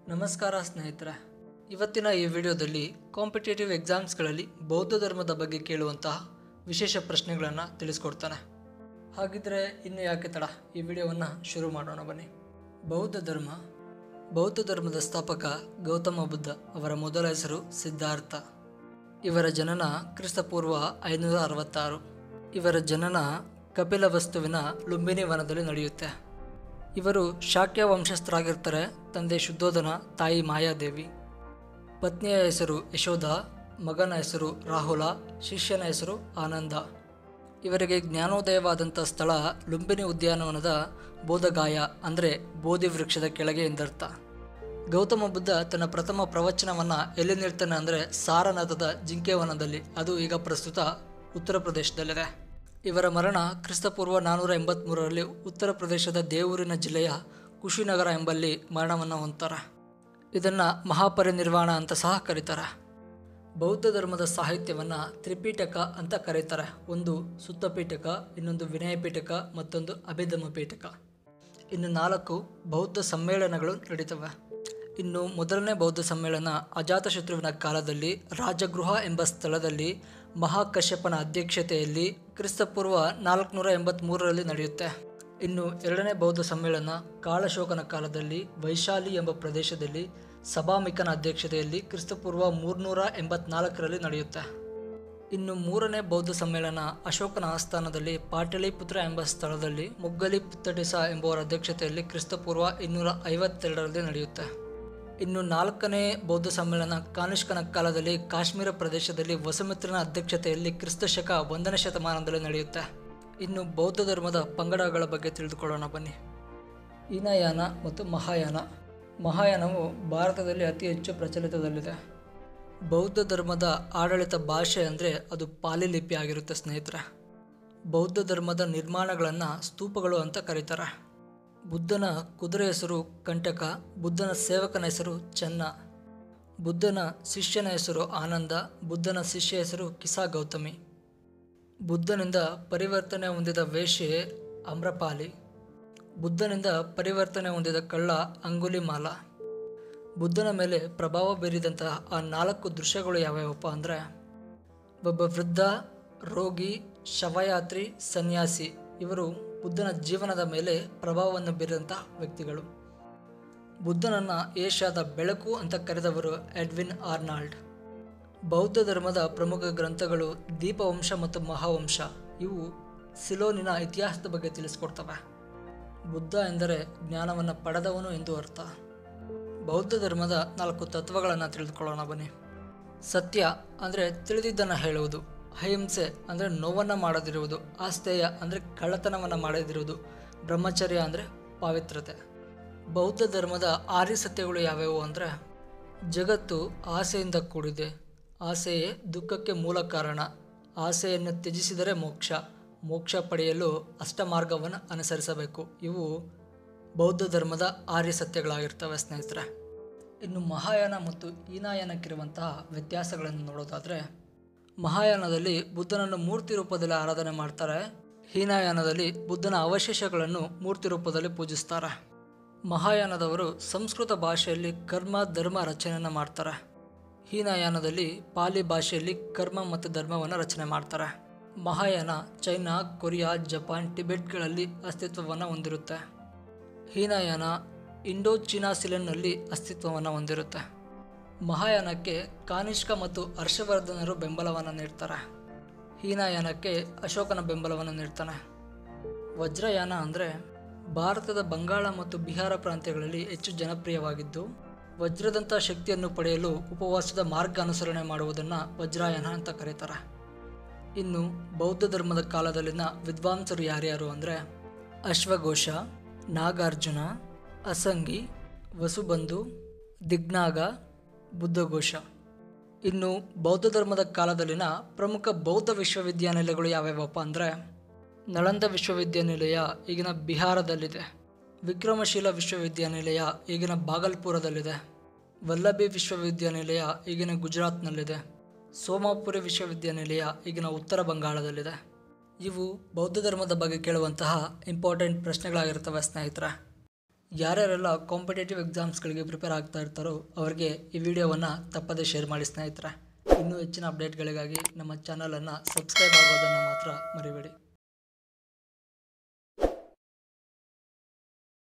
ನಮಸ್ಕಾರ ಸ್ನೇಹಿತರೆ ಇವತ್ತಿನ ಈ ವಿಡಿಯೋದಲ್ಲಿ ಕಾಂಪಿಟೇಟಿವ್ ಎಕ್ಸಾಮ್ಸ್ಗಳಲ್ಲಿ ಬೌದ್ಧ ಧರ್ಮದ ಬಗ್ಗೆ ಕೇಳುವಂತಹ ವಿಶೇಷ ಪ್ರಶ್ನೆಗಳನ್ನು ತಿಳಿಸ್ಕೊಡ್ತಾನೆ ಹಾಗಿದ್ರೆ ಇನ್ನು ಯಾಕೆ ತಡ ಈ ವಿಡಿಯೋವನ್ನು ಶುರು ಮಾಡೋಣ ಬನ್ನಿ ಬೌದ್ಧ ಧರ್ಮ ಬೌದ್ಧ ಧರ್ಮದ ಸ್ಥಾಪಕ ಗೌತಮ ಬುದ್ಧ ಅವರ ಮೊದಲ ಹೆಸರು ಸಿದ್ಧಾರ್ಥ ಇವರ ಜನನ ಕ್ರಿಸ್ತಪೂರ್ವ ಐನೂರ ಅರವತ್ತಾರು ಇವರ ಜನನ ಕಪಿಲ ವಸ್ತುವಿನ ಲುಂಬಿನಿ ವನದಲ್ಲಿ ನಡೆಯುತ್ತೆ ಇವರು ಶಾಕ್ಯ ವಂಶಸ್ಥರಾಗಿರ್ತಾರೆ ತಂದೆ ಶುದ್ಧೋಧನ ತಾಯಿ ಮಾಯಾದೇವಿ ಪತ್ನಿಯ ಹೆಸರು ಯಶೋಧ ಮಗನ ಹೆಸರು ರಾಹುಲ ಶಿಷ್ಯನ ಹೆಸರು ಆನಂದ ಇವರಿಗೆ ಜ್ಞಾನೋದಯವಾದಂಥ ಸ್ಥಳ ಲುಂಬಿನಿ ಉದ್ಯಾನವನದ ಬೋಧಗಾಯ ಅಂದರೆ ಬೋಧಿ ವೃಕ್ಷದ ಕೆಳಗೆ ಎಂದರ್ಥ ಗೌತಮ ಬುದ್ಧ ತನ್ನ ಪ್ರಥಮ ಪ್ರವಚನವನ್ನು ಎಲ್ಲಿ ನೀಡ್ತಾನೆ ಅಂದರೆ ಸಾರನಾಥದ ಜಿಂಕೆವನದಲ್ಲಿ ಅದು ಈಗ ಪ್ರಸ್ತುತ ಉತ್ತರ ಪ್ರದೇಶದಲ್ಲಿದೆ ಇವರ ಮರಣ ಕ್ರಿಸ್ತಪೂರ್ವ ನಾನ್ನೂರ ಎಂಬತ್ತ್ಮೂರರಲ್ಲಿ ಉತ್ತರ ಪ್ರದೇಶದ ದೇವೂರಿನ ಜಿಲ್ಲೆಯ ಕುಶಿನಗರ ಎಂಬಲ್ಲಿ ಮರಣವನ್ನು ಹೊಂದ್ತಾರೆ ಇದನ್ನು ಮಹಾಪರಿನಿರ್ವಾಣ ಅಂತ ಸಹ ಕರೀತಾರೆ ಬೌದ್ಧ ಧರ್ಮದ ಸಾಹಿತ್ಯವನ್ನು ತ್ರಿಪೀಠಕ ಅಂತ ಕರೀತಾರೆ ಒಂದು ಸುತ್ತಪೀಠಕ ಇನ್ನೊಂದು ವಿನಯಪೀಠಕ ಮತ್ತೊಂದು ಅಭಿಧಮ ಪೀಠಕ ಇನ್ನು ನಾಲ್ಕು ಬೌದ್ಧ ಸಮ್ಮೇಳನಗಳು ನಡೀತವೆ ಇನ್ನು ಮೊದಲನೇ ಬೌದ್ಧ ಸಮ್ಮೇಳನ ಅಜಾತಶತ್ರುವಿನ ಕಾಲದಲ್ಲಿ ರಾಜಗೃಹ ಎಂಬ ಸ್ಥಳದಲ್ಲಿ ಮಹಾಕಶ್ಯಪನ ಅಧ್ಯಕ್ಷತೆಯಲ್ಲಿ ಕ್ರಿಸ್ತಪೂರ್ವ ನಾಲ್ಕುನೂರ ಎಂಬತ್ತ್ಮೂರರಲ್ಲಿ ನಡೆಯುತ್ತೆ ಇನ್ನು ಎರಡನೇ ಬೌದ್ಧ ಸಮ್ಮೇಳನ ಕಾಳಶೋಕನ ಕಾಲದಲ್ಲಿ ವೈಶಾಲಿ ಎಂಬ ಪ್ರದೇಶದಲ್ಲಿ ಸಭಾಮಿಕನ ಅಧ್ಯಕ್ಷತೆಯಲ್ಲಿ ಕ್ರಿಸ್ತಪೂರ್ವ ಮೂರ್ನೂರ ಎಂಬತ್ನಾಲ್ಕರಲ್ಲಿ ನಡೆಯುತ್ತೆ ಇನ್ನು ಮೂರನೇ ಬೌದ್ಧ ಸಮ್ಮೇಳನ ಅಶೋಕನ ಆಸ್ಥಾನದಲ್ಲಿ ಪಾಟಲಿಪುತ್ರ ಎಂಬ ಸ್ಥಳದಲ್ಲಿ ಮುಗ್ಗಲಿ ಪುತ್ತಟಿಸ ಎಂಬುವರ ಅಧ್ಯಕ್ಷತೆಯಲ್ಲಿ ಕ್ರಿಸ್ತಪೂರ್ವ ಇನ್ನೂರ ಐವತ್ತೆರಡರಲ್ಲಿ ನಡೆಯುತ್ತೆ ಇನ್ನು ನಾಲ್ಕನೇ ಬೌದ್ಧ ಸಮ್ಮೇಳನ ಕಾನಿಷ್ಕನ ಕಾಲದಲ್ಲಿ ಕಾಶ್ಮೀರ ಪ್ರದೇಶದಲ್ಲಿ ವಸುಮಿತ್ರನ ಅಧ್ಯಕ್ಷತೆಯಲ್ಲಿ ಕ್ರಿಸ್ತಶಕ ಒಂದನೇ ಶತಮಾನದಲ್ಲಿ ನಡೆಯುತ್ತೆ ಇನ್ನು ಬೌದ್ಧ ಧರ್ಮದ ಪಂಗಡಗಳ ಬಗ್ಗೆ ತಿಳಿದುಕೊಳ್ಳೋಣ ಬನ್ನಿ ಹೀನಯಾನ ಮತ್ತು ಮಹಾಯಾನ ಮಹಾಯಾನವು ಭಾರತದಲ್ಲಿ ಅತಿ ಹೆಚ್ಚು ಪ್ರಚಲಿತದಲ್ಲಿದೆ ಬೌದ್ಧ ಧರ್ಮದ ಆಡಳಿತ ಭಾಷೆ ಅಂದರೆ ಅದು ಪಾಲಿ ಲಿಪಿ ಆಗಿರುತ್ತೆ ಸ್ನೇಹಿತರೆ ಬೌದ್ಧ ಧರ್ಮದ ನಿರ್ಮಾಣಗಳನ್ನು ಸ್ತೂಪಗಳು ಅಂತ ಕರೀತಾರೆ ಬುದ್ಧನ ಕುದುರೆ ಹೆಸರು ಕಂಟಕ ಬುದ್ಧನ ಸೇವಕನ ಹೆಸರು ಚೆನ್ನ ಬುದ್ಧನ ಶಿಷ್ಯನ ಹೆಸರು ಆನಂದ ಬುದ್ಧನ ಶಿಷ್ಯ ಹೆಸರು ಕಿಸಾ ಗೌತಮಿ ಬುದ್ಧನಿಂದ ಪರಿವರ್ತನೆ ಹೊಂದಿದ ವೇಶ್ಯೆ ಅಮ್ರಪಾಲಿ ಬುದ್ಧನಿಂದ ಪರಿವರ್ತನೆ ಹೊಂದಿದ ಕಳ್ಳ ಅಂಗುಲಿಮಾಲ ಬುದ್ಧನ ಮೇಲೆ ಪ್ರಭಾವ ಬೀರಿದಂತಹ ಆ ನಾಲ್ಕು ದೃಶ್ಯಗಳು ಯಾವ್ಯಾವಪ್ಪ ಅಂದರೆ ಒಬ್ಬ ವೃದ್ಧ ರೋಗಿ ಶವಯಾತ್ರಿ ಸನ್ಯಾಸಿ ಇವರು ಬುದ್ಧನ ಜೀವನದ ಮೇಲೆ ಪ್ರಭಾವವನ್ನು ಬೀರಿದಂಥ ವ್ಯಕ್ತಿಗಳು ಬುದ್ಧನನ್ನು ಏಷ್ಯಾದ ಬೆಳಕು ಅಂತ ಕರೆದವರು ಎಡ್ವಿನ್ ಆರ್ನಾಲ್ಡ್ ಬೌದ್ಧ ಧರ್ಮದ ಪ್ರಮುಖ ಗ್ರಂಥಗಳು ದೀಪವಂಶ ಮತ್ತು ಮಹಾವಂಶ ಇವು ಸಿಲೋನಿನ ಇತಿಹಾಸದ ಬಗ್ಗೆ ತಿಳಿಸ್ಕೊಡ್ತವೆ ಬುದ್ಧ ಎಂದರೆ ಜ್ಞಾನವನ್ನು ಪಡೆದವನು ಎಂದು ಅರ್ಥ ಬೌದ್ಧ ಧರ್ಮದ ನಾಲ್ಕು ತತ್ವಗಳನ್ನು ತಿಳಿದುಕೊಳ್ಳೋಣ ಬನ್ನಿ ಸತ್ಯ ಅಂದರೆ ತಿಳಿದಿದ್ದನ್ನು ಹೇಳುವುದು ಅಹಿಂಸೆ ಅಂದರೆ ನೋವನ್ನು ಮಾಡದಿರುವುದು ಆಸ್ತೇಯ ಅಂದರೆ ಕಳ್ಳತನವನ್ನು ಮಾಡದಿರುವುದು ಬ್ರಹ್ಮಚರ್ಯ ಅಂದರೆ ಪಾವಿತ್ರತೆ ಬೌದ್ಧ ಧರ್ಮದ ಆರ್ಯ ಸತ್ಯಗಳು ಯಾವ್ಯಾವು ಅಂದರೆ ಜಗತ್ತು ಆಸೆಯಿಂದ ಕೂಡಿದೆ ಆಸೆಯೇ ದುಃಖಕ್ಕೆ ಮೂಲ ಕಾರಣ ಆಸೆಯನ್ನು ತ್ಯಜಿಸಿದರೆ ಮೋಕ್ಷ ಮೋಕ್ಷ ಪಡೆಯಲು ಅಷ್ಟಮಾರ್ಗವನ್ನು ಅನುಸರಿಸಬೇಕು ಇವು ಬೌದ್ಧ ಧರ್ಮದ ಆರ್ಯ ಸತ್ಯಗಳಾಗಿರ್ತವೆ ಸ್ನೇಹಿತರೆ ಇನ್ನು ಮಹಾಯಾನ ಮತ್ತು ಹೀನಾಯಾನಕ್ಕಿರುವಂತಹ ವ್ಯತ್ಯಾಸಗಳನ್ನು ನೋಡೋದಾದರೆ ಮಹಾಯಾನದಲ್ಲಿ ಬುದ್ಧನನ್ನು ಮೂರ್ತಿ ರೂಪದಲ್ಲಿ ಆರಾಧನೆ ಮಾಡ್ತಾರೆ ಹೀನಾಯಾನದಲ್ಲಿ ಬುದ್ಧನ ಅವಶೇಷಗಳನ್ನು ಮೂರ್ತಿ ರೂಪದಲ್ಲಿ ಪೂಜಿಸ್ತಾರೆ ಮಹಾಯಾನದವರು ಸಂಸ್ಕೃತ ಭಾಷೆಯಲ್ಲಿ ಕರ್ಮ ಧರ್ಮ ರಚನೆಯನ್ನು ಮಾಡ್ತಾರೆ ಹೀನಯಾನದಲ್ಲಿ ಪಾಲಿ ಭಾಷೆಯಲ್ಲಿ ಕರ್ಮ ಮತ್ತು ಧರ್ಮವನ್ನು ರಚನೆ ಮಾಡ್ತಾರೆ ಮಹಾಯಾನ ಚೈನಾ ಕೊರಿಯಾ ಜಪಾನ್ ಟಿಬೆಟ್ಗಳಲ್ಲಿ ಅಸ್ತಿತ್ವವನ್ನು ಹೊಂದಿರುತ್ತೆ ಹೀನಯಾನ ಇಂಡೋ ಚೀನಾ ಸಿಲೆನ್ನಲ್ಲಿ ಅಸ್ತಿತ್ವವನ್ನು ಹೊಂದಿರುತ್ತೆ ಮಹಾಯಾನಕ್ಕೆ ಕಾನಿಷ್ಕ ಮತ್ತು ಹರ್ಷವರ್ಧನರು ಬೆಂಬಲವನ್ನು ನೀಡ್ತಾರೆ ಹೀನಯಾನಕ್ಕೆ ಅಶೋಕನ ಬೆಂಬಲವನ್ನು ನೀಡ್ತಾನೆ ವಜ್ರಯಾನ ಅಂದರೆ ಭಾರತದ ಬಂಗಾಳ ಮತ್ತು ಬಿಹಾರ ಪ್ರಾಂತ್ಯಗಳಲ್ಲಿ ಹೆಚ್ಚು ಜನಪ್ರಿಯವಾಗಿದ್ದು ವಜ್ರದಂಥ ಶಕ್ತಿಯನ್ನು ಪಡೆಯಲು ಉಪವಾಸದ ಮಾರ್ಗ ಅನುಸರಣೆ ಮಾಡುವುದನ್ನು ವಜ್ರಾಯನ ಅಂತ ಕರೀತಾರೆ ಇನ್ನು ಬೌದ್ಧ ಧರ್ಮದ ಕಾಲದಲ್ಲಿನ ವಿದ್ವಾಂಸರು ಯಾರ್ಯಾರು ಅಂದರೆ ಅಶ್ವಘೋಷ ನಾಗಾರ್ಜುನ ಅಸಂಗಿ ವಸುಬಂಧು ದಿಗ್ನಾಗ ಬುದ್ಧಘೋಷ ಇನ್ನು ಬೌದ್ಧ ಧರ್ಮದ ಕಾಲದಲ್ಲಿನ ಪ್ರಮುಖ ಬೌದ್ಧ ವಿಶ್ವವಿದ್ಯಾನಿಲಯಗಳು ಯಾವ್ಯಾವಪ್ಪ ಅಂದರೆ ನಳಂದ ವಿಶ್ವವಿದ್ಯಾನಿಲಯ ಈಗಿನ ಬಿಹಾರದಲ್ಲಿದೆ ವಿಕ್ರಮಶೀಲ ವಿಶ್ವವಿದ್ಯಾನಿಲಯ ಈಗಿನ ಭಾಗಲ್ಪುರದಲ್ಲಿದೆ ವಲ್ಲಭಿ ವಿಶ್ವವಿದ್ಯಾನಿಲಯ ಈಗಿನ ಗುಜರಾತ್ನಲ್ಲಿದೆ ಸೋಮಾಪುರಿ ವಿಶ್ವವಿದ್ಯಾನಿಲಯ ಈಗಿನ ಉತ್ತರ ಬಂಗಾಳದಲ್ಲಿದೆ ಇವು ಬೌದ್ಧ ಧರ್ಮದ ಬಗ್ಗೆ ಕೇಳುವಂತಹ ಇಂಪಾರ್ಟೆಂಟ್ ಪ್ರಶ್ನೆಗಳಾಗಿರ್ತವೆ ಸ್ನೇಹಿತರೆ ಯಾರ್ಯಾರೆಲ್ಲ ಕಾಂಪಿಟೇಟಿವ್ ಎಕ್ಸಾಮ್ಸ್ಗಳಿಗೆ ಪ್ರಿಪೇರ್ ಆಗ್ತಾ ಇರ್ತಾರೋ ಅವರಿಗೆ ಈ ವಿಡಿಯೋವನ್ನು ತಪ್ಪದೇ ಶೇರ್ ಮಾಡಿ ಸ್ನೇಹಿತರೆ ಇನ್ನೂ ಹೆಚ್ಚಿನ ಅಪ್ಡೇಟ್ಗಳಿಗಾಗಿ ನಮ್ಮ ಚಾನಲನ್ನು ಸಬ್ಸ್ಕ್ರೈಬ್ ಆಗೋದನ್ನು ಮಾತ್ರ ಮರಿಬೇಡಿ